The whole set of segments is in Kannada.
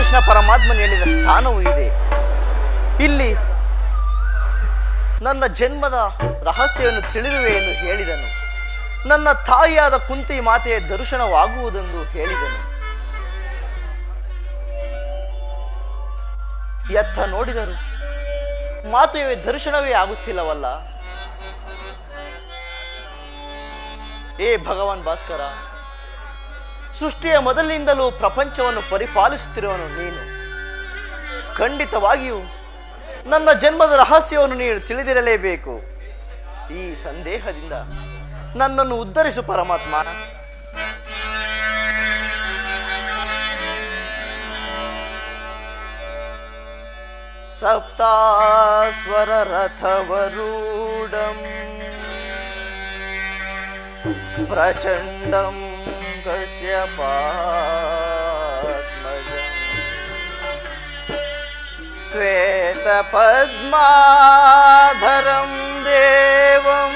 ಕೃಷ್ಣ ಪರಮಾತ್ಮನು ಹೇಳಿದ ಸ್ಥಾನವೂ ಇದೆ ಇಲ್ಲಿ ನನ್ನ ಜನ್ಮದ ರಹಸ್ಯವನ್ನು ತಿಳಿದುವೆ ಎಂದು ಹೇಳಿದನು ನನ್ನ ತಾಯಿಯಾದ ಕುಂತಿ ಮಾತೆಯ ದರ್ಶನವಾಗುವುದೆಂದು ಹೇಳಿದನು ಎತ್ತ ನೋಡಿದರು ಮಾತೆಯ ದರ್ಶನವೇ ಆಗುತ್ತಿಲ್ಲವಲ್ಲ ಏ ಭಗವಾನ್ ಭಾಸ್ಕರ ಸೃಷ್ಟಿಯ ಮೊದಲಿನಿಂದಲೂ ಪ್ರಪಂಚವನ್ನು ಪರಿಪಾಲಿಸುತ್ತಿರುವನು ನೀನು ಖಂಡಿತವಾಗಿಯೂ ನನ್ನ ಜನ್ಮದ ರಹಸ್ಯವನ್ನು ನೀನು ತಿಳಿದಿರಲೇಬೇಕು ಈ ಸಂದೇಹದಿಂದ ನನ್ನನ್ನು ಉದ್ಧರಿಸು ಪರಮಾತ್ಮ ಸಪ್ತಾಸ್ವರ ರಥವರೂಢಂ ಪ್ರಚಂಡಂ ಕಶ್ಯಪಾತ್ಮಜಂ श्वेतपद्माधरं देवम्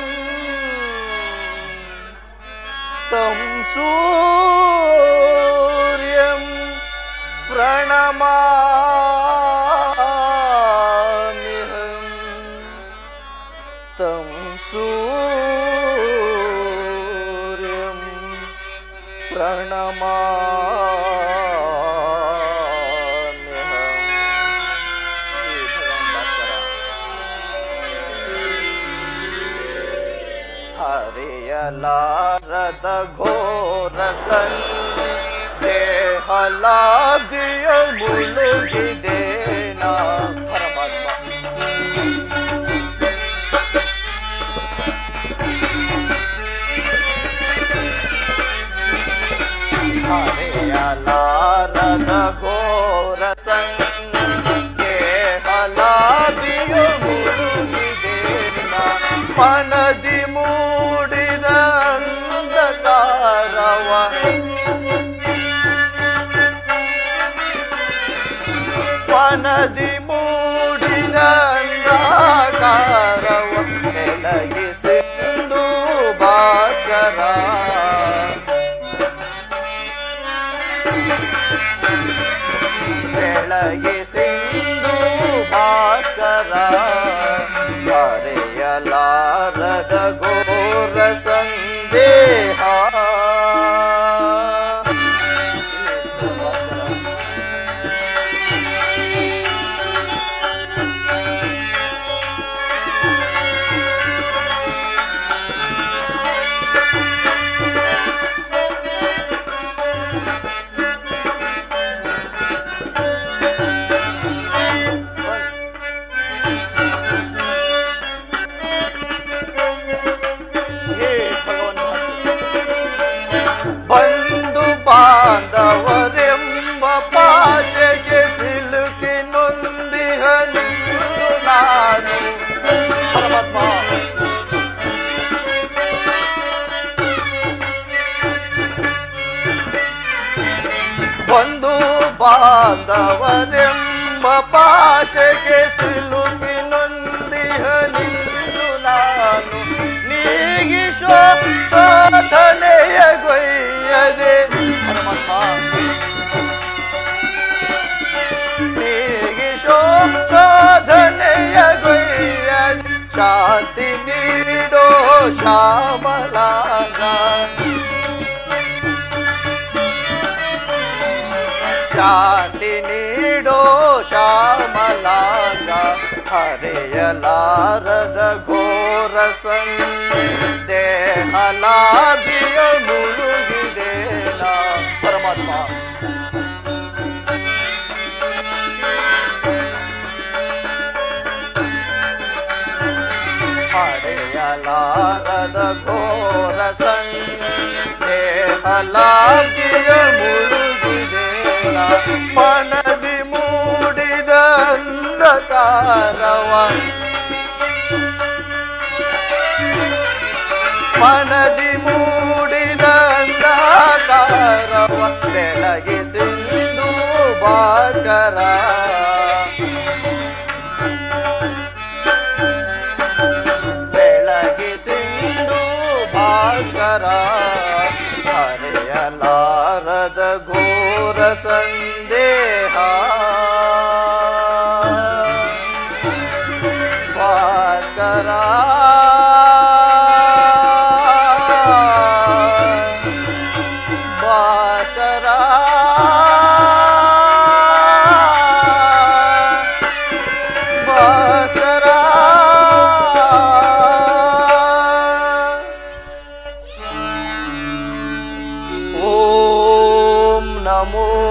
तं सूर्यं प्रणमाम्यहम् तं सूर्यं ಪ್ರಣಮಾಮ್ಯಹಂ ಹೇ ಭಗವಾನ್ ಭಾಸ್ಕರ ಹರೆಯಲಾರದ ಘೋರ ದೇಹಲಾದಿಯ ಮುಳುಗಿದೆ ನಾ ಪರಮಾತ್ಮ ಹರೆಯಲಾರದ ಘೋರ ದೇಹಲಾದಿಯ ಮುಳುಗಿದೆ ನಾ ಮನದಿ ಮೂಡಿದ ಅಂಧಕಾರವ ಮನದಿ ಮೂಡಿದ ಅಂಧಕಾರವ ಬೆಳಗಿಸಿಂದು ಭಾಸ್ಕರ ಬೆಳಗಿಸಿಂದು ಭಾಸ್ಕರ ಹರೆಯಲಾರದ ಘೋರ ಸಂದೇಹ ಹೇ ಭಗವಾನ್ ಬಂಧು ಬಾಂಧವರೆಂಬ ಪಾಶೆಗೆ ಸಿಲುಕಿ ನೊಂದಿಹ ನಿಂದು ನಾನು ಪರಮಾತ್ಮ ಬಂಧು ಬಾಂಧವರೆಂಬ ಪಾಶೆಗೆ ಸಿಲುಕಿ ನೊಂದಿಹ ನಿಂದು ನಾನು ನೀಗಿಶೋ ಶೋಧನೆಯ ಗೊಯ್ಯದೆ ಪರಮಾತ್ಮ ನೀಗಿಶೋ ಶೋಧನೆಯ ಗೊಯ್ಯದೆ ಶಾಂತಿ ನೀಡೋ ಶ್ಯಾಮಲಾಗ ಶಾಂತಿ ನೀಡೋ ಶ್ಯಾಮಲಾಂಗ ಹರೆಯಲಾರದ ಘೋರ ಸಂದೇಹಲಾದಿಯ ಮುಳುಗಿದೆ ನಾ ಪರಮಾತ್ಮ ಹರೆಯಲಾರದ ಘೋರ ಸಂದೇಹಲಾದಿಯ ಮುಳುಗಿದೆ ನಾ ಮನದಿ ಮೂಡಿದ ಅಂಧಕಾರವ ಮನದಿ ಮೂಡಿದ ಅಂಧಕಾರವ ಬೆಳಗಿಸಿಂದು ಭಾಸ್ಕರ ಬೆಳಗಿಸಿಂದು ಭಾಸ್ಕರ ಹರೆಯಲಾರದ ಘೋರ ಸಂದೇಹ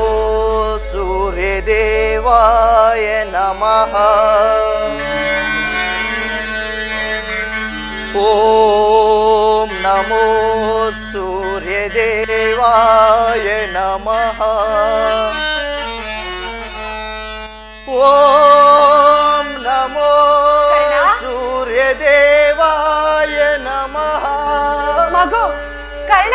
सूर्यदेवाय नमः ॐ नमो सूर्यदेवाय नमः ॐ नमो सूर्यदेवाय नमः ಮಗು ಕರ್ಣ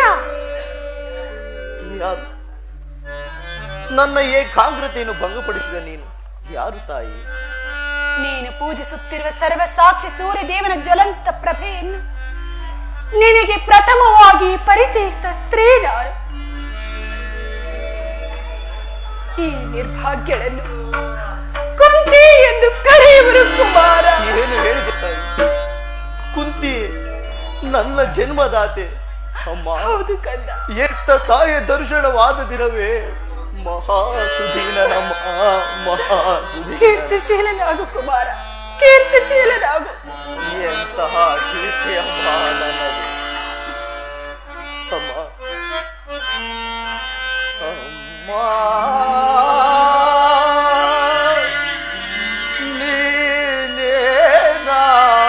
ಯಾರು ನನ್ನ ಏಕಾಗ್ರತೆಯನ್ನು ಭಂಗಪಡಿಸಿದ ನೀನು ಯಾರು ತಾಯಿ ನೀನು ಪೂಜಿಸುತ್ತಿರುವ ಸರ್ವ ಸಾಕ್ಷಿ ಸೂರ್ಯದೇವನ ಜ್ವಲಂತ ಪ್ರಭೆಯನ್ನು ನಿನಗೆ ಪ್ರಥಮವಾಗಿ ಪರಿಚಯಿಸಿದ ಸ್ತ್ರೀ ಯಾರು ಈ ನಿರ್ಭಾಗ್ಯಳನ್ನು ಕುಂತಿ ಎಂದು ಕರೆಯುವರು ಕುಮಾರ ಏನು ಹೇಳಿದೆ ತಾಯಿ ಕುಂತಿ ನನ್ನ ಜನ್ಮದಾತೆ ಅಮ್ಮ ಹೌದು ಕಂದ ಎತ್ತ ತಾಯಿಯ ದರ್ಶನವಾದ ದಿನವೇ ಮಹಾಸುದೀನ ನಮ್ಮ ಮಹಾಸುದೀನ ಕೀರ್ತಿಶೀಲನಾಗು ಕುಮಾರ ಕೀರ್ತಿಶೀಲನಾಗು ಎಂತಹ ಕೀರ್ತಿಯ ನನ್ನದು ಅಮ್ಮ ಅಮ್ಮ ನೀನೇನಾ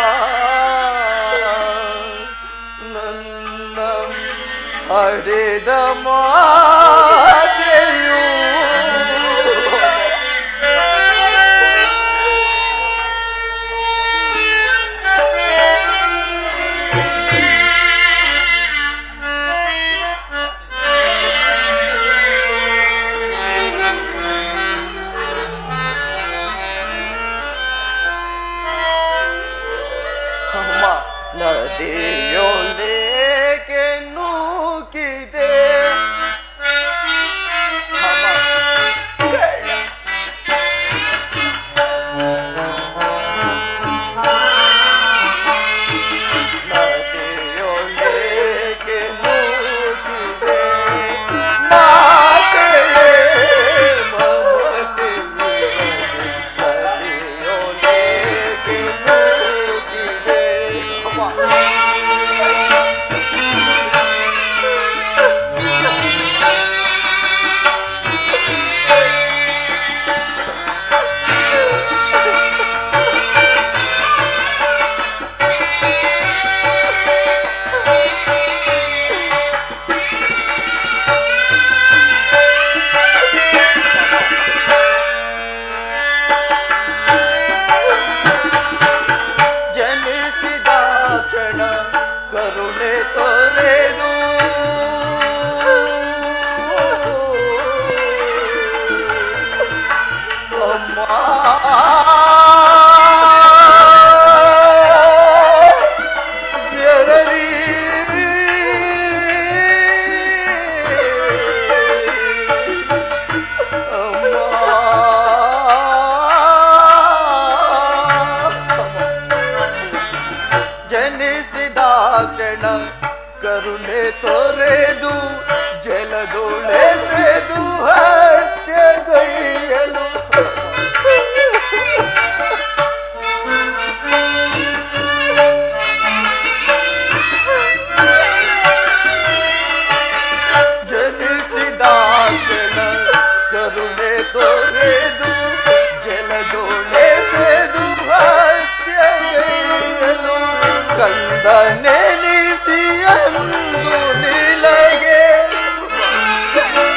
ನನ್ನ ಹಡೆದ ಮಾತೆಯು ಅಮ್ಮ ನದಿಯೊಳಗೆ ನೂಕಿದೆ ಅಮ್ಮ ನದಿಯೊಳಗೆ ನೂಕಿದೆ ಮಾತೆಯೇ ಮಮತೆಯೇ ನದಿಯೊಳಗೆ ನೂಕಿದೆ ಅಮ್ಮ ಜನಿಸಿದ ಕ್ಷಣ ಕರುಣೆ ತೊರೆದು ಅಮ್ಮ ಜನನಿ ಅಮ್ಮ ಜನಿಸಿದ ಕ್ಷಣ ಕರುಣೆ ತೊರೆದು ಜಲದೊಳೆಸೆದು ಹತ್ಯೆಗೈಯಲು ಜನಿಸಿದ ಕ್ಷಣ ಕರುಣೆ ತೊರೆದು ಜಲದೊಳೆಸೆದು ಹತ್ಯೆಗೈಯಲು ಕಂದ ನೆನೆಸಿ ಅಂದು ನಿಲಗೆ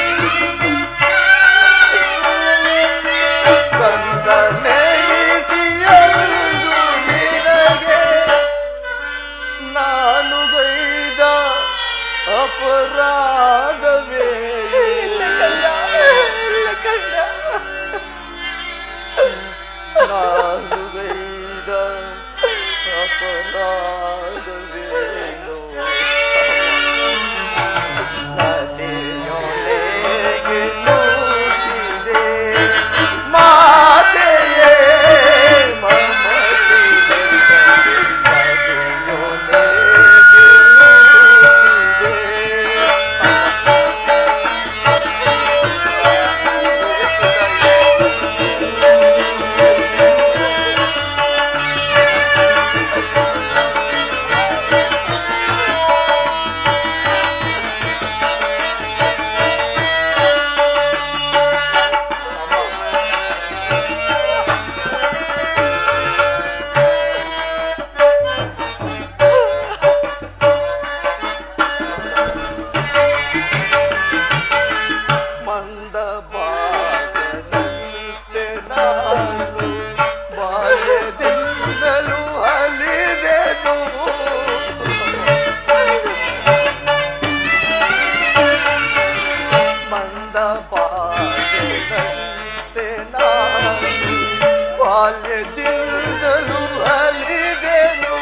ಬಾಲ್ಯದಿಂದಲೂ ಅಲಿದೆನು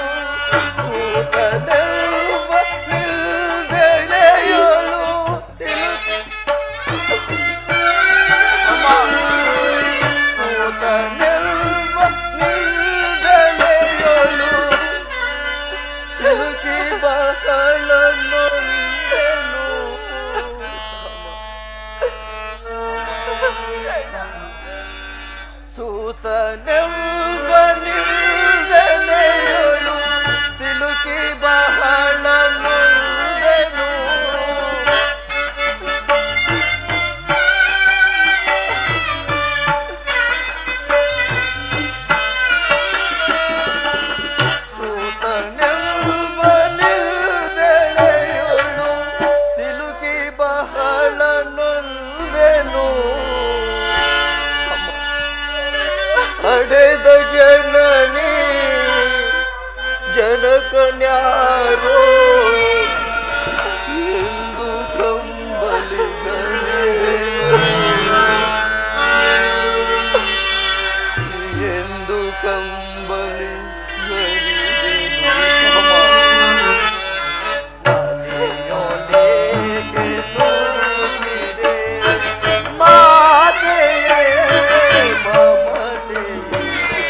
ಸೂತನೆಲ್ವ ನಿಲ್ದೆಲೆಯಲು ಸಿಲುಕಿ ಅಮ್ಮ ಸೂತನೆಲ್ವ ನಿಲ್ದೆಲೆಯಲು ಸಿಲುಕಿ ಬಹಳ ನೊಂದೆನು ಸೂತನೆಂಬ ನಿಲ್ದನೆಯಳು ಸಿಲುಕಿ ಬಹಳ ನೊಂದೆನು ಸೂತನೆಂಬ ನಿಲ್ದೆಳೆಯಳು ಸಿಲುಕಿ ಬಹಳ ನೊಂದೆನು ಅಡೆದ ಜನನಿ ಜನಕನ್ಯಾರೋ ಎಂದು ಕಂಬಲಿ ಎಂದು ಕಂಬಲಿ ಮಾತೆಯೇ ಮಮತೆಯೇ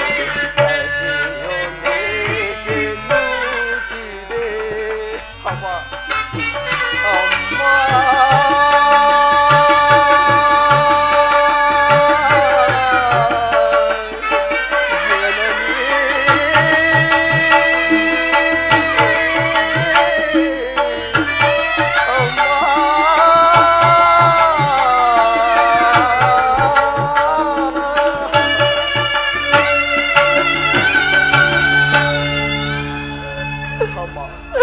ಅದಿಯೊಳಗೆ ನೂಕಿದೆ. ಅಮ್ಮ ಅಮ್ಮ ಅಮ್ಮ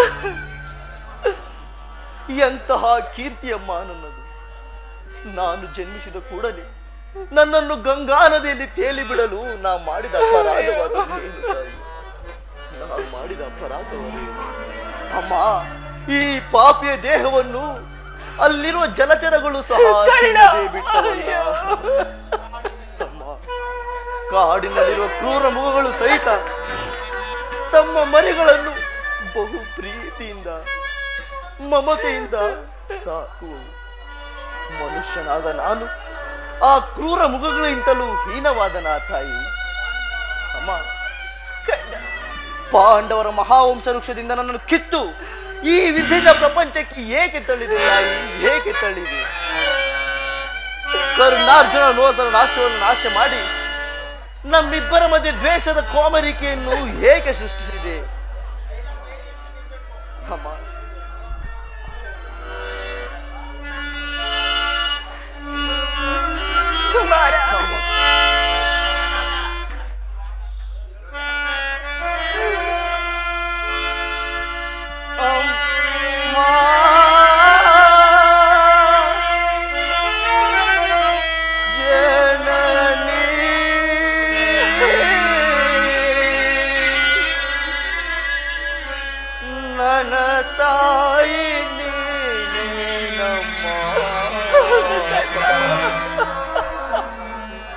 ಎಂತಹ ಕೀರ್ತಿಯಮ್ಮ ನನ್ನದು ನಾನು ಜನ್ಮಿಸಿದ ಕೂಡಲೇ ನನ್ನನ್ನು ಗಂಗಾ ನದಿಯಲ್ಲಿ ತೇಲಿ ಬಿಡಲು ನಾ ಮಾಡಿದ ಅಪರಾಧವಾದ ಏನು ತಾಯಿ? ನಾ ಮಾಡಿದ ಅಪರಾಧವಾದ ಏನು? ಅಮ್ಮ ಈ ಪಾಪಿಯ ದೇಹವನ್ನು ಅಲ್ಲಿರುವ ಜಲಚರಗಳು ಸಹ ತಿನ್ನದೇ ಬಿಟ್ಟವಲ್ಲ ಅಮ್ಮ ಕಾಡಿನಲ್ಲಿರುವ ಕ್ರೂರ ಮೃಗಗಳು ಸಹಿತ ತಮ್ಮ ಮರಿಗಳನ್ನು ಬಹು ಪ್ರೀತಿಯಿಂದ ಮಮತೆಯಿಂದ ಸಾಕುವವು ಮನುಷ್ಯನಾದ ನಾನು ಆ ಕ್ರೂರ ಮುಖಗಳಿಂತಲೂ ಹೀನವಾದನ ತಾಯಿ ಅಮ್ಮ ಕಂದ ಪಾಂಡವರ ಮಹಾವಂಶ ವೃಕ್ಷದಿಂದ ನನ್ನನ್ನು ಕಿತ್ತು ಈ ವಿಭಿನ್ನ ಪ್ರಪಂಚಕ್ಕೆ ಏಕೆ ತಳ್ಳಿದೆ ತಾಯಿ ಏಕೆ ತಳ್ಳಿದೆ ಕರುಣಾರ್ಜುನ ನೋದರ ನಾಶವನ್ನು ನಾಶ ಮಾಡಿ ನಮ್ಮಿಬ್ಬರ ಮಧ್ಯೆ ದ್ವೇಷದ ಕೋಮರಿಕೆಯನ್ನು ಹೇಗೆ ಸೃಷ್ಟಿಸಿದೆ ಅಮ್ಮ ಕುಮಾರ ಅಮ್ಮ ಜನನಿ ನನ್ನ ತಾಯಿ ನೀನೇ ನಮ್ಮ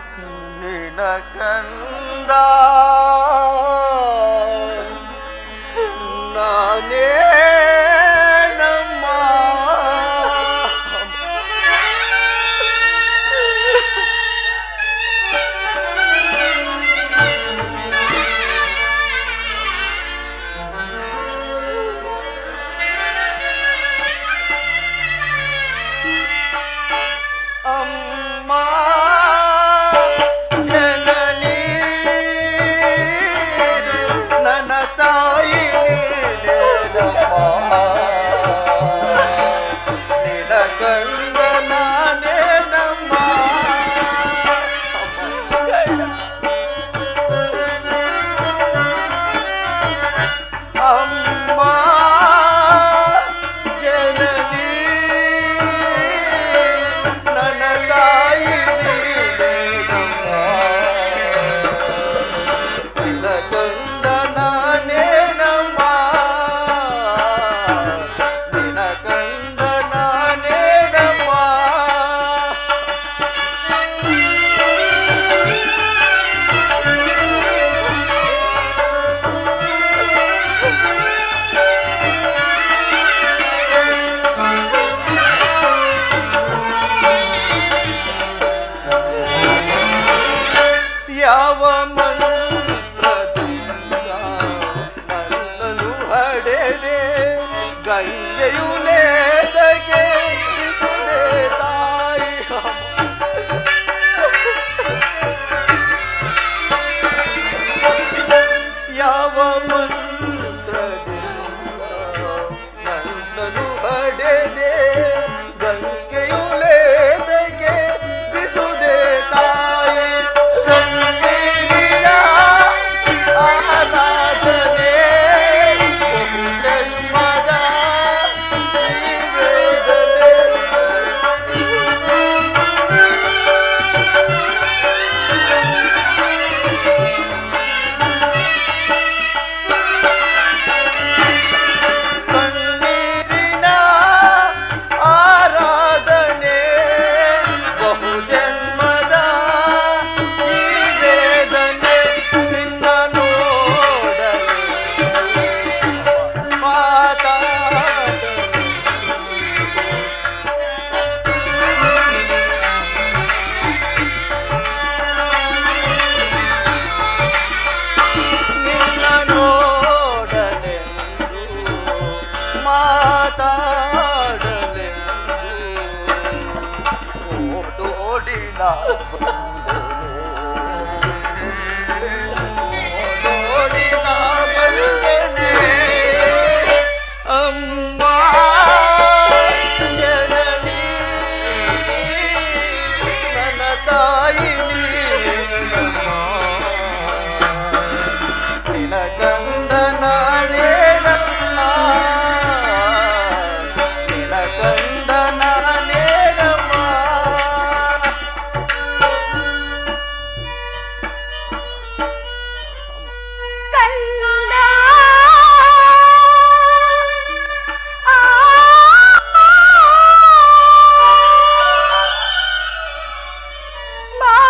ನಾ ನೋಡಿ ನಾ ಬಂದೆನೆ ಅಮ್ಮ ಜನನಿ ನನ್ನ ತಾಯಿ ನೀನಮ್ಮ. ನಿನ ಕಂದ ನಾನೇನಮ್ಮ ನಿನ ಕಂದ ನಾನೇನಮ್ಮ ಕಂದ ಬಾ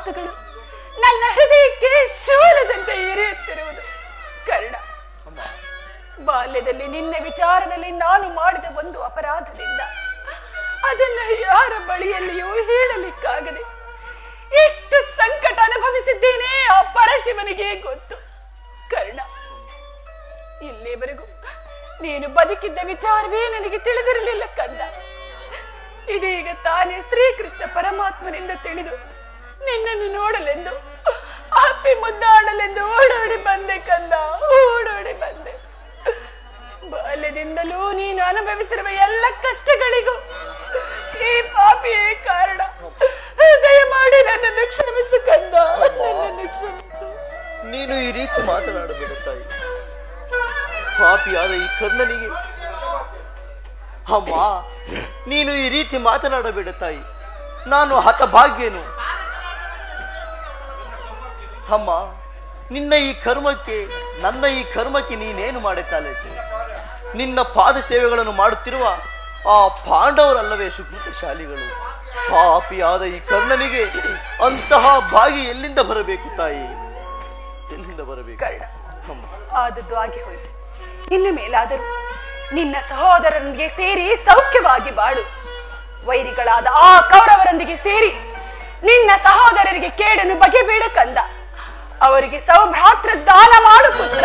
ಮಾತುಗಳು ನನ್ನ ಹೃದಯಕ್ಕೆ ಶೂಲದಂತೆ ಇರಿಯುತ್ತಿರುವುದು ಕರ್ಣ ಅಮ್ಮ ಬಾಲ್ಯದಲ್ಲಿ ನಿನ್ನ ವಿಚಾರದಲ್ಲಿ ನಾನು ಮಾಡಿದ ಒಂದು ಅಪರಾಧದಿಂದ ಅದನ್ನ ಯಾರ ಬಳಿಯಲ್ಲಿಯೂ ಹೇಳಲಿಕ್ಕಾಗದೆ ಎಷ್ಟು ಸಂಕಟ ಅನುಭವಿಸಿದ್ದೇನೆ ಆ ಪರಶಿವನಿಗೆ ಗೊತ್ತು ಕರ್ಣ ಇಲ್ಲಿವರೆಗೂ ನೀನು ಬದುಕಿದ್ದ ವಿಚಾರವೇ ನನಗೆ ತಿಳಿದಿರಲಿಲ್ಲ ಕಂದ ಇದೀಗ ತಾನೇ ಶ್ರೀಕೃಷ್ಣ ಪರಮಾತ್ಮನಿಂದ ತಿಳಿದು ನಿನ್ನನ್ನು ನೋಡಲೆಂದು ಅಪ್ಪಿ ಮುದ್ದಾಡಲೆಂದು ಓಡೋಡಿ ಬಂದೆ ಕಂದ ಓಡೋಡಿ ಬಂದೆ ಬಾಲ್ಯದಿಂದಲೂ ನೀನು ಅನುಭವಿಸಿರುವ ಎಲ್ಲ ಕಷ್ಟಗಳಿಗೂ ಈ ಪಾಪಿಯೇ ಕಾರಣ ದಯಮಾಡಿ ನನ್ನನ್ನು ಕ್ಷಮಿಸು ಕಂದ ನನ್ನನ್ನು ಕ್ಷಮಿಸು ನೀನು ಈ ರೀತಿ ಮಾತನಾಡಬೇಡ ತಾಯಿ ಪಾಪಿಯಾದ ಈ ಕರ್ಣನಿಗೆ ಅಮ್ಮ ನೀನು ಈ ರೀತಿ ಮಾತನಾಡಬೇಡ ತಾಯಿ ನಾನು ಹತಭಾಗ್ಯನು ಅಮ್ಮ ನಿನ್ನ ಈ ಕರ್ಮಕ್ಕೆ ನನ್ನ ಈ ಕರ್ಮಕ್ಕೆ ನೀನೇನು ಮಾಡುತ್ತಾಳೆ ನಿನ್ನ ಪಾದ ಸೇವೆಗಳನ್ನು ಮಾಡುತ್ತಿರುವ ಆ ಪಾಂಡವರಲ್ಲವೇ ಸುಕೃತಶಾಲಿಗಳು ಪಾಪಿಯಾದ ಈ ಕರ್ಣನಿಗೆ ಅಂತಹ ಭಾಗಿ ಎಲ್ಲಿಂದ ಬರಬೇಕು ತಾಯಿ ಎಲ್ಲಿಂದ ಬರಬೇಕು ಕರ್ಣ ಅಮ್ಮ ಆದದ್ದು ಆಗಿ ಹೋಯಿತು ಇನ್ನು ಮೇಲಾದರೂ ನಿನ್ನ ಸಹೋದರನಿಗೆ ಸೇರಿ ಸೌಖ್ಯವಾಗಿ ಬಾಳು ವೈರಿಗಳಾದ ಆ ಕೌರವರೊಂದಿಗೆ ಸೇರಿ ನಿನ್ನ ಸಹೋದರರಿಗೆ ಕೇಡನ್ನು ಬಗೆಬೇಡ ಕಂದ ಅವರಿಗೆ ಸೌಭ್ರಾತೃ ದಾನ ಮಾಡು ಪುತ್ರ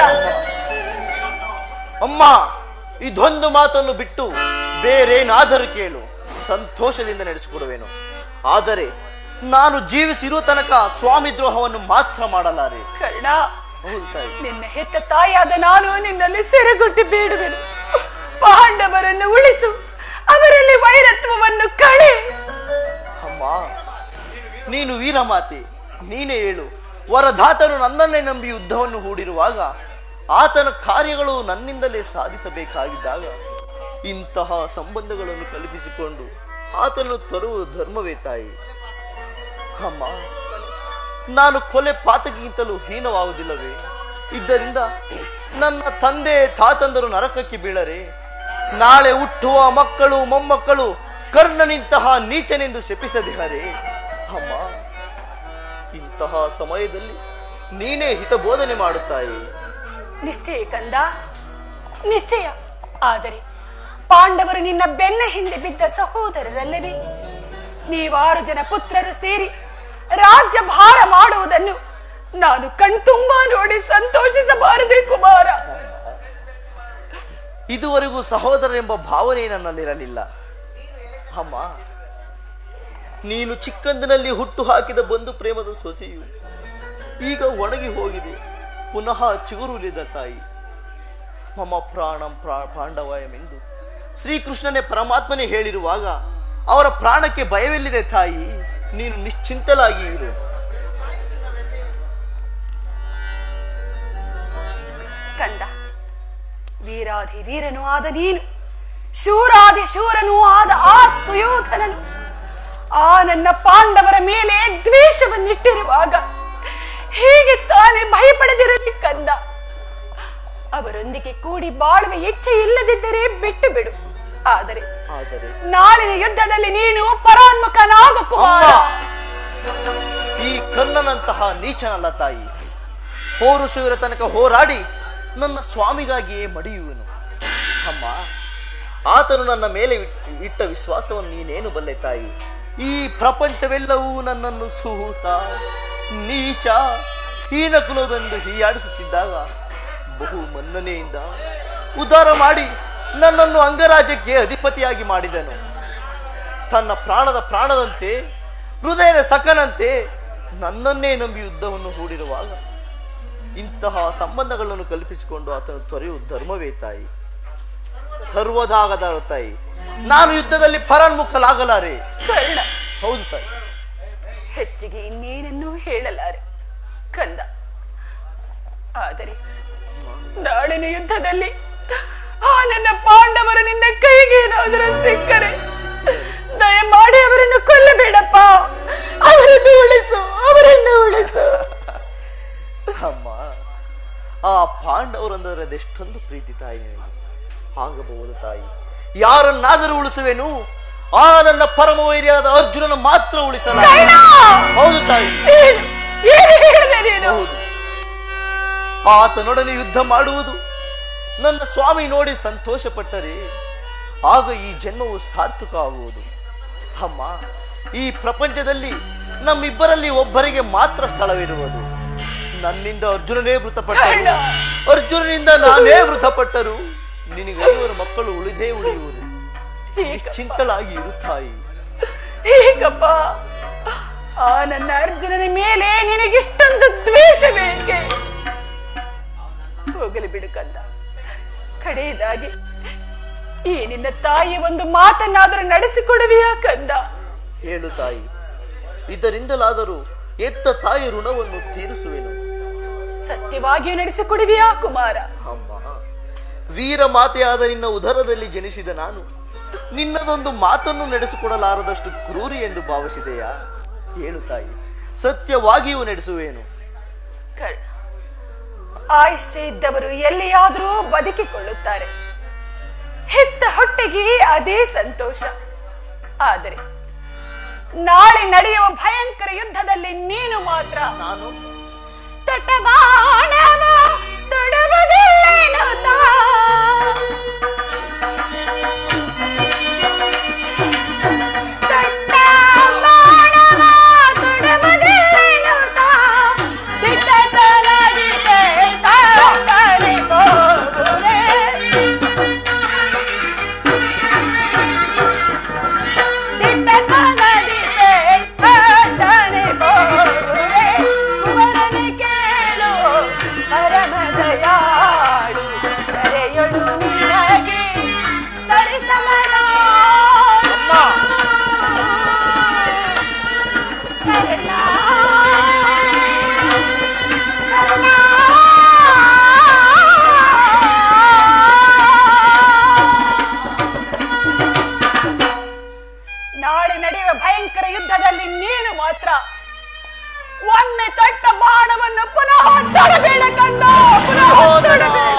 ಅಮ್ಮ ಇದೊಂದು ಮಾತನ್ನು ಬಿಟ್ಟು ಬೇರೇನಾದರೂ ಕೇಳು ಸಂತೋಷದಿಂದ ನಡೆಸಿಕೊಡುವೆನು ಆದರೆ ನಾನು ಜೀವಿಸಿರುವ ತನಕ ಸ್ವಾಮಿ ದ್ರೋಹವನ್ನು ಮಾತ್ರ ಮಾಡಲಾರೆ ಕರ್ಣ ಹೌದು ತಾಯಿ ನಿನ್ನ ಹೆತ್ತ ತಾಯಿಯಾದ ನಾನು ನಿನ್ನಲ್ಲಿ ಸೆರೆಗೊಟ್ಟಿ ಬೇಡುವೆನು ಪಾಂಡವರನ್ನು ಉಳಿಸು ಅವರಲ್ಲಿ ವೈರತ್ವವನ್ನು ಕಳೆ ಅಮ್ಮ ನೀನು ವೀರಮಾತೆ ನೀನೇ ಹೇಳು ವರದಾತನು ನನ್ನನ್ನೇ ನಂಬಿ ಯುದ್ಧವನ್ನು ಹೂಡಿರುವಾಗ ಆತನ ಕಾರ್ಯಗಳು ನನ್ನಿಂದಲೇ ಸಾಧಿಸಬೇಕಾಗಿದ್ದಾಗ ಇಂತಹ ಸಂಬಂಧಗಳನ್ನು ಕಲ್ಪಿಸಿಕೊಂಡು ಆತನು ತರುವುದು ಧರ್ಮವೇ ತಾಯಿ ಅಮ್ಮ ನಾನು ಕೊಲೆ ಪಾತಕಿಗಿಂತಲೂ ಹೀನವಾಗುವುದಿಲ್ಲವೇ ಇದರಿಂದ ನನ್ನ ತಂದೆ ತಾತಂದರು ನರಕಕ್ಕೆ ಬೀಳರೆ ನಾಳೆ ಹುಟ್ಟುವ ಮಕ್ಕಳು ಮೊಮ್ಮಕ್ಕಳು ಕರ್ಣನಿಂತಹ ನೀಚನೆಂದು ಶಪಿಸದಿಹರೆ ಅಮ್ಮ ಇಂತಹ ಸಮಯದಲ್ಲಿ ನೀನೇ ಹಿತಬೋಧನೆ ಮಾಡುತ್ತಾಯಿ ನಿಶ್ಚಯ ಕಂದ ನಿಶ್ಚಯ ಆದರೆ ಪಾಂಡವರು ನಿನ್ನ ಬೆನ್ನ ಹಿಂದೆ ಬಿದ್ದ ಸಹೋದರರಲ್ಲವೇ ನೀವಾರು ಜನ ಪುತ್ರರು ಸೇರಿ ರಾಜ್ಯ ಭಾರ ಮಾಡುವುದನ್ನು ನಾನು ಕಣ್ತುಂಬಾ ನೋಡಿ ಸಂತೋಷಿಸಬಾರದೆ ಕುಮಾರ ಇದುವರೆಗೂ ಸಹೋದರರೆಂಬ ಭಾವನೆ ನನ್ನಲ್ಲಿರಲಿಲ್ಲ ಅಮ್ಮ ನೀನು ಚಿಕ್ಕಂದಿನಲ್ಲಿ ಹುಟ್ಟು ಹಾಕಿದ ಬಂಧು ಪ್ರೇಮದ ಸೊಸೆಯು ಈಗ ಒಣಗಿ ಹೋಗಿದೆ ಪುನಃ ಚಿಗುರುಲಿದ ತಾಯಿ ಮಮ ಪ್ರಾಣಂ ಪ್ರಾ ಪಾಂಡವಯಮೆಂದು ಶ್ರೀಕೃಷ್ಣನೇ ಪರಮಾತ್ಮನೇ ಹೇಳಿರುವಾಗ ಅವರ ಪ್ರಾಣಕ್ಕೆ ಭಯವಿಲ್ಲಿದೆ ತಾಯಿ ನೀನು ನಿಶ್ಚಿಂತಲಾಗಿ ಇರು ಕಂದ ವೀರಾಧಿ ವೀರನು ಆದ ನೀನು ಶೂರಾದಿ ಶೂರನೂ ಆದ ಆ ಸುಯೋಧನನು ಆ ನನ್ನ ಪಾಂಡವರ ಮೇಲೆ ದ್ವೇಷವನ್ನಿಟ್ಟಿರುವಾಗ ಹೀಗೆ ತಾನೇ ಭಯಪಡದಿರಲಿ ಕಂದ ಅವರೊಂದಿಗೆ ಕೂಡಿ ಬಾಳುವ ಇಚ್ಛೆ ಇಲ್ಲದಿದ್ದರೆ ಬಿಟ್ಟು ಬಿಡು ಆದರೆ ಆದರೆ ನಾಳಿನ ಯುದ್ಧದಲ್ಲಿ ನೀನು ಪರಾನ್ಮುಖನಾಗು ಕುಮಾರ ಅಮ್ಮ! ಈ ಕರ್ಣನಂತಹ ನೀಚನಲ್ಲ ತಾಯಿ ಪೌರುಷವಿರ ತನಕ ಹೋರಾಡಿ ನನ್ನ ಸ್ವಾಮಿಗಾಗಿಯೇ ಮಡಿಯುವನು ಅಮ್ಮ ಆತನು ನನ್ನ ಮೇಲೆ ಇಟ್- ಇಟ್ಟ ವಿಶ್ವಾಸವನ್ನು ನೀನೇನು ಬಲ್ಲೆ ತಾಯಿ ಈ ಪ್ರಪಂಚವೆಲ್ಲವೂ ನನ್ನನ್ನು ಸೂತ ನೀಚ ಹೀನ ಕುಲವೆಂದು ಹೀಯಾಡಿಸುತ್ತಿದ್ದಾಗ ಬಹು ಮನ್ನಣೆಯಿಂದ ಉದ್ಧಾರ ಮಾಡಿ ನನ್ನನ್ನು ಅಂಗರಾಜ್ಯಕ್ಕೆ ಅಧಿಪತಿಯಾಗಿ ಮಾಡಿದನು ತನ್ನ ಪ್ರಾಣದ ಪ್ರಾಣದಂತೆ ಹೃದಯದ ಸಖನಂತೆ ನನ್ನನ್ನೇ ನಂಬಿ ಯುದ್ಧವನ್ನು ಹೂಡಿರುವಾಗ ಇಂತಹ ಸಂಬಂಧಗಳನ್ನು ಕಲ್ಪಿಸಿಕೊಂಡು ಆತನು ತೊರೆಯುವ ಧರ್ಮವೇ ತಾಯಿ ಸರ್ವದಾಗದ ತಾಯಿ ನಾನು ಯುದ್ಧದಲ್ಲಿ ಪರಾನ್ಮುಖಲಾಗಲಾರೆ ಕರ್ಣ ಹೌದು ತಾಯಿ ಹೆಚ್ಚಿಗೆ ಇನ್ನೇನನ್ನೂ ಹೇಳಲಾರೆ ಕಂದ ಆದರೆ ನಾಳಿನ ಯುದ್ಧದಲ್ಲಿ ಆ ನನ್ನ ಪಾಂಡವರು ನಿನ್ನ ಕೈಗೆ ಏನಾದರೂ ಸಿಕ್ಕರೆ ದಯಮಾಡಿ ಅವರನ್ನು ಕೊಲ್ಲಬೇಡಪ್ಪ ಅವರನ್ನು ಉಳಿಸು ಅವರನ್ನು ಉಳಿಸು ಅಮ್ಮ ಆ ಪಾಂಡವರಂದರೆ ಅದೆಷ್ಟೊಂದು ಪ್ರೀತಿ ತಾಯಿ ನಿನಗೆ ಆಗಬಹುದು ತಾಯಿ ಯಾರನ್ನಾದರೂ ಉಳಿಸುವೆನು ಆ ನನ್ನ ಪರಮ ವೈರಿಯಾದ ಅರ್ಜುನನ ಮಾತ್ರ ಉಳಿಸಲ ಕರ್ಣ! ಹೌದು ತಾಯಿ ಏನು ಏನು ಹೇಳಿದೆ ನೀನು ಹೌದು ಆತನೊಡನೆ ಯುದ್ಧ ಮಾಡುವುದು ನನ್ನ ಸ್ವಾಮಿ ನೋಡಿ ಸಂತೋಷ ಪಟ್ಟರೆ ಆಗ ಈ ಜನ್ಮವು ಸಾರ್ಥಕ ಆಗುವುದು ಅಮ್ಮ ಈ ಪ್ರಪಂಚದಲ್ಲಿ ನಮ್ಮಿಬ್ಬರಲ್ಲಿ ಒಬ್ಬರಿಗೆ ಮಾತ್ರ ಸ್ಥಳವಿರುವುದು ನನ್ನಿಂದ ಅರ್ಜುನನೇ ಮೃತಪಟ್ಟರು ಕರ್ಣ! ಅರ್ಜುನನಿಂದ ನಾನೇ ಮೃತಪಟ್ಟರು ನಿನಗೈವರು ಮಕ್ಕಳು ಉಳಿದೇ ಉಳಿಯುವುದು ಹೇಗಪ್ಪ? ಚಿಂತಳಾಗಿ ಇರುತ್ತಾಯಿ ಹೇಗಪ್ಪ ಆ ನನ್ನ ಅರ್ಜುನನ ಮೇಲೆ ನಿನಗಿಷ್ಟೊಂದು ದ್ವೇಷ ಬೇಕೆ ಹೋಗಲಿ ಬಿಡು ಕಂದ ಕಡೆಯದಾಗಿ ಈ ನಿನ್ನ ತಾಯಿ ಒಂದು ಮಾತನ್ನಾದರೂ ನಡೆಸಿಕೊಡುವಿಯಾ ಕಂದ ಹೇಳು ತಾಯಿ ಇದರಿಂದಲಾದರೂ ಎತ್ತ ತಾಯಿ ಋಣವನ್ನು ತೀರಿಸುವೆನು ಸತ್ಯವಾಗಿಯೂ ನಡೆಸಿಕೊಡುವಿಯಾ ಕುಮಾರ ಅಮ್ಮ ವೀರ ಮಾತೆಯಾದ ನಿನ್ನ ಉದರದಲ್ಲಿ ಜನಿಸಿದ ನಾನು ನಿನ್ನದೊಂದು ಮಾತನ್ನು ನಡೆಸಿಕೊಡಲಾರದಷ್ಟು ಕ್ರೂರಿ ಎಂದು ಭಾವಿಸಿದೆಯಾ ಹೇಳು ತಾಯಿ ಸತ್ಯವಾಗಿಯೂ ನಡೆಸುವೇನು ಕರ್ಣ ಆಯುಷ್ಯ ಇದ್ದವರು ಎಲ್ಲಿಯಾದರೂ ಬದುಕಿಕೊಳ್ಳುತ್ತಾರೆ ಹೆತ್ತ ಹೊಟ್ಟೆಗೆ ಅದೇ ಸಂತೋಷ ಆದರೆ ನಾಳೆ ನಡೆಯುವ ಭಯಂಕರ ಯುದ್ಧದಲ್ಲಿ ನೀನು ಮಾತ್ರ ನಾನು ತೊಟ್ಟಬಾಣವ ತೊಡುವುದಿಲ್ಲೇನೋ ತಾ. ತೊಟ್ಟಬಾಣವ ತೊಡುವುದಿಲ್ಲೇನೋ ತಾ. ದಿಟ್ಟತನದಿ ತಟ್ಟನೆ ಹೋಗುವೆ. ದಿಟ್ಟತನದಿ ತಟ್ಟನೆ ಹೋಗುವೆ. ಕುವರನೆ ಕೇಳು ಪರಮದಯಾಳು ದರೆಯೊಳು ನಿನಗೆ ಸರಿಸಮನ ಕರ್ಣ ಕರ್ಣ ನಾಳೆ ನಡೆಯುವ ಭಯಂಕರ ಯುದ್ಧದಲ್ಲಿ ನೀನು ಮಾತ್ರ ಒಮ್ಮೆ ತೊಟ್ಟ ಬಾಣವನ್ನು ಪುನಃ ತೊಡಬೇಡ ಕಂದ ಪುನಃ ಸಹೋದರ. ತೊಡಬೇಡ.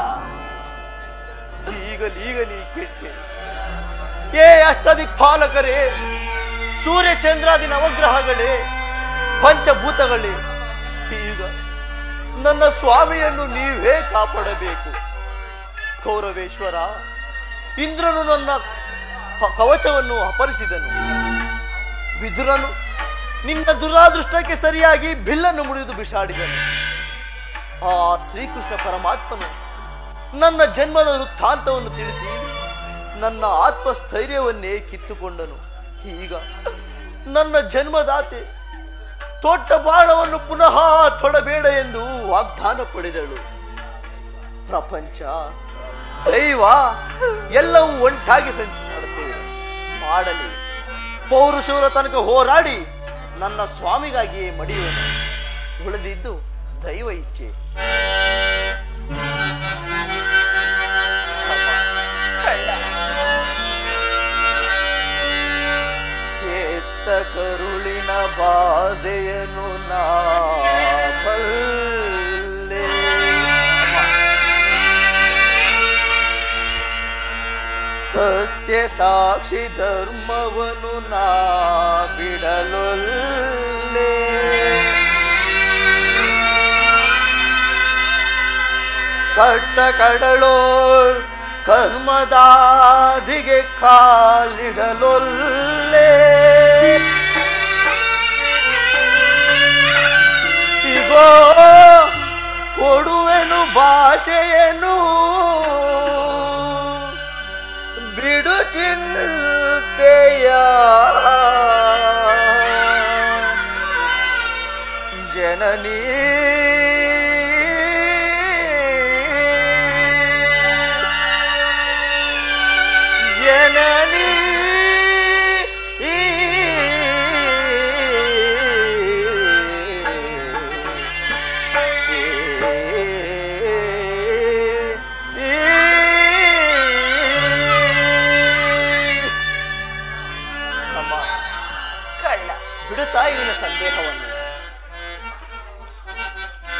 ಈಗಲೀಗ ನೀ ಕೆಟ್ಟೆ ಏ ಅಷ್ಟದಿಕ್ಪಾಲಕರೇ ಸೂರ್ಯ ಚಂದ್ರಾದಿ ನವಗ್ರಹಗಳೇ ಪಂಚಭೂತಗಳೇ ಈಗ ನನ್ನ ಸ್ವಾಮಿಯನ್ನು ನೀವೇ ಕಾಪಾಡಬೇಕು ಕೌರವೇಶ್ವರ ಇಂದ್ರನು ನನ್ನ ಕ- ಕವಚವನ್ನು ಅಪಹರಿಸಿದನು ವಿದುರನು ನಿನ್ನ ದುರಾದೃಷ್ಟಕ್ಕೆ ಸರಿಯಾಗಿ ಬಿಲ್ಲನ್ನು ಮುರಿದು ಬಿಸಾಡಿದನು ಆ ಶ್ರೀಕೃಷ್ಣ ಪರಮಾತ್ಮನು ನನ್ನ ಜನ್ಮದ ವೃತ್ತಾಂತವನ್ನು ತಿಳಿಸಿ ನನ್ನ ಆತ್ಮಸ್ಥೈರ್ಯವನ್ನೇ ಕಿತ್ತುಕೊಂಡನು ಈಗ ನನ್ನ ಜನ್ಮದಾತೆ ತೊಟ್ಟ ಬಾಣವನ್ನು ಪುನಃ ತೊಡಬೇಡ ಎಂದು ವಾಗ್ದಾನ ಪಡೆದಳು ಪ್ರಪಂಚ ದೈವ ಎಲ್ಲವೂ ಒಂಟಾಗಿ ಸಂಚು ಮಾಡುತ್ತೇವೆ ಮಾಡಲಿ ಪೌರುಷವರ ತನಕ ಹೋರಾಡಿ ನನ್ನ ಸ್ವಾಮಿಗಾಗಿಯೇ ಮಡಿಯುವನು ಉಳಿದಿದ್ದು ದೈವ ಇಚ್ಛೆ ಕಳ್ಳ. ಎತ್ತ ಕರುಳಿನ ಬಾಧೆಯನ್ನು ನಾ ಬಲ್ಲೆ ಸತ್ಯ ಸಾಕ್ಷಿ ಧರ್ಮವನ್ನು ನಾ ಬಿಡಲೊಲ್ಲೆ ಕಟ್ಟ ಕಡಳೋಳ್ ಕರ್ಮದಾದಿಗೆ ಕಾಲಿಡಲೊಲ್ಲೆ ಇಗೋ ಕೊಡುವೆನು ಭಾಷೆಯನ್ನು ಬಿಡು ಚಿಂತೆಯ ಜನನೀ ಜನನೀ ಅಮ್ಮ ಕಳ್ಳ ಬಿಡುತ್ತಾ ನಿನ್ನ ಸಂದೇಹವನ್ನು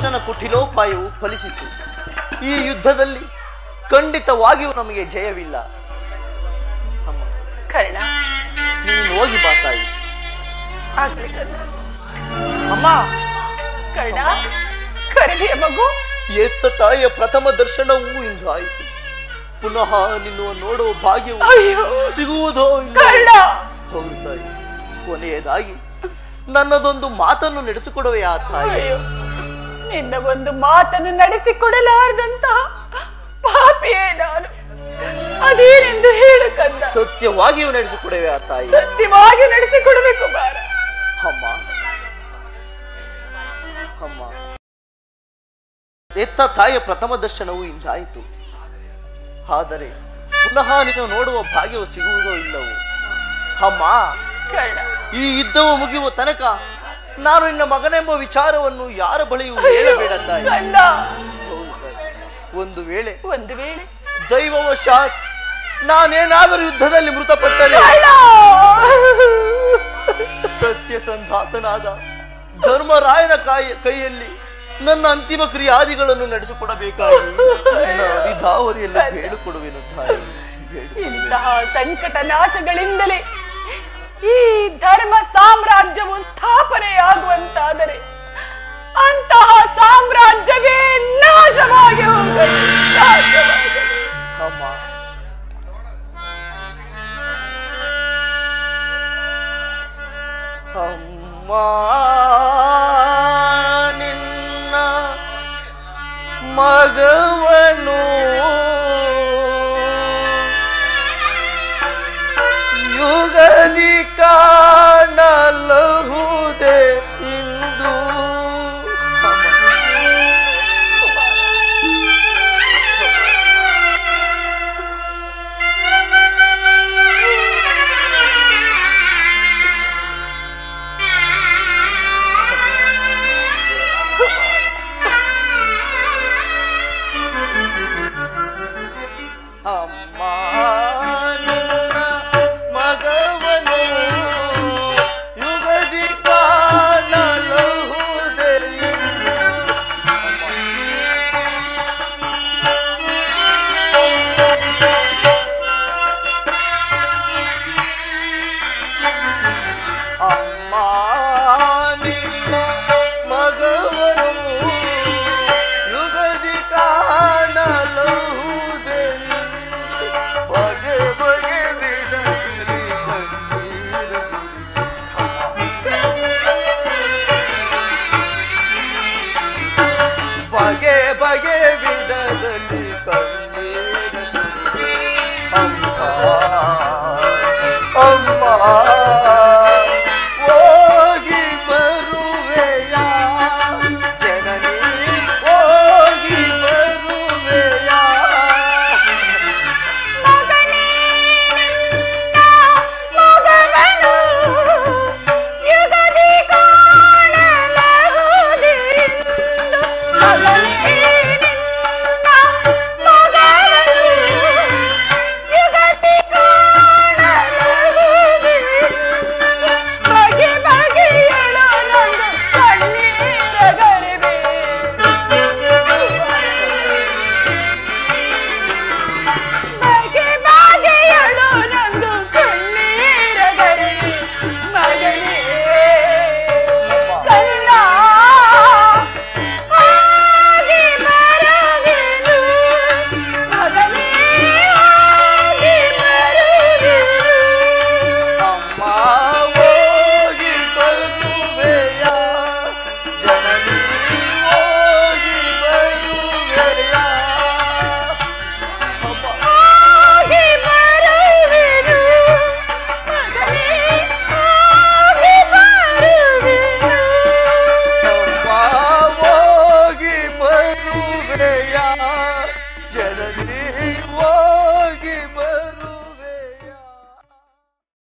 ಕೃಷ್ಣನ ಕುಟಿಲೋಪಾಯವು ಫಲಿಸಿತು ಈ ಯುದ್ಧದಲ್ಲಿ ಖಂಡಿತವಾಗಿಯೂ ನಮಗೆ ಜಯವಿಲ್ಲ ಅಮ್ಮ ಕರ್ಣ ನೀನು ಹೋಗಿ ಬಾ ತಾಯಿ ಆಗ್ಲಿ ಕಂದ ಅಮ್ಮ ಕರ್ಣ ಕರೆದಿಯ ಮಗು ಎತ್ತ ತಾಯಿಯ ಪ್ರಥಮ ದರ್ಶನವೂ ಇಂದು ಆಯಿತು ಪುನಃ ನಿನ್ನ ನೋಡುವ ಭಾಗ್ಯವು ಅಯ್ಯೋ ಸಿಗುವುದೋ ಇಲ್ಲ ಕರ್ಣ ಹೌದು ತಾಯಿ ಕೊನೆಯದಾಗಿ ನನ್ನದೊಂದು ಮಾತನ್ನು ನಡೆಸಿಕೊಡುವೆ ಆ ತಾಯಿ ಅಯ್ಯೋ ನಿನ್ನ ಒಂದು ಮಾತನ್ನು ನಡೆಸಿಕೊಡಲಾರದಂತಹ ಪಾಪಿಯೇ ನಾನು ಅದೇನೆಂದು ಹೇಳು ಕಂದ ಸತ್ಯವಾಗಿಯೂ ನಡೆಸಿಕೊಡುವೆ ಆ ತಾಯಿ ಸತ್ಯವಾಗಿ ನಡೆಸಿಕೊಡಬೇಕು ಬಾರ ಅಮ್ಮ ಅಮ್ಮ ಎತ್ತ ತಾಯಿಯ ಪ್ರಥಮ ದರ್ಶನವು ಇಂದಾಯಿತು ಆದರೆ ಪುನಃ ನೀನು ನೋಡುವ ಭಾಗ್ಯವು ಸಿಗುವುದೋ ಇಲ್ಲವೋ ಅಮ್ಮ ಕರ್ಣ ಈ ಯುದ್ಧವು ಮುಗಿಯುವ ತನಕ ನಾನು ನಿನ್ನ ಮಗನೆಂಬ ವಿಚಾರವನ್ನು ಯಾರ ಬಳಿಯೂ ಹೇಳಬೇಡ ತಾಯಿ ಕಂದ ಹೌದು ತಾಯಿ. ಒಂದು ವೇಳೆ ಒಂದು ವೇಳೆ ದೈವವಶಾತ್ ನಾನೇನಾದರೂ ಯುದ್ಧದಲ್ಲಿ ಮೃತಪಟ್ಟರೆ ಕರ್ಣ ಸತ್ಯಸಂಧಾತನಾದ ಧರ್ಮರಾಯನ ಕಾಯ ಕೈಯಲ್ಲಿ ನನ್ನ ಅಂತಿಮ ಕ್ರಿಯಾದಿಗಳನ್ನು ನಡೆಸಿಕೊಡಬೇಕಾಗಿ ನನ್ನ ವಿಧಾವರಿಯಲ್ಲಿ ಬೇಡಿಕೊಡುವೆನು ತಾಯಿ ಬೇಡಿಕೊಳ್ಳುವೆನು. ಇಂತಹ ಸಂಕಟ ನಾಶಗಳಿಂದಲೇ ಈ ಧರ್ಮ ಸಾಮ್ರಾಜ್ಯವು ಸ್ಥಾಪನೆಯಾಗುವಂತಾದರೆ ಅಂತಹ ಸಾಮ್ರಾಜ್ಯವೇ ನಾಶವಾಗಿ ಹೋಗಲಿ ನಾಶವಾಗಲಿ ಅಮ್ಮ ಅಮ್ಮ ನಿನ್ನ ಮಗವನು ಯುಗದಿ ಕಾಣಲು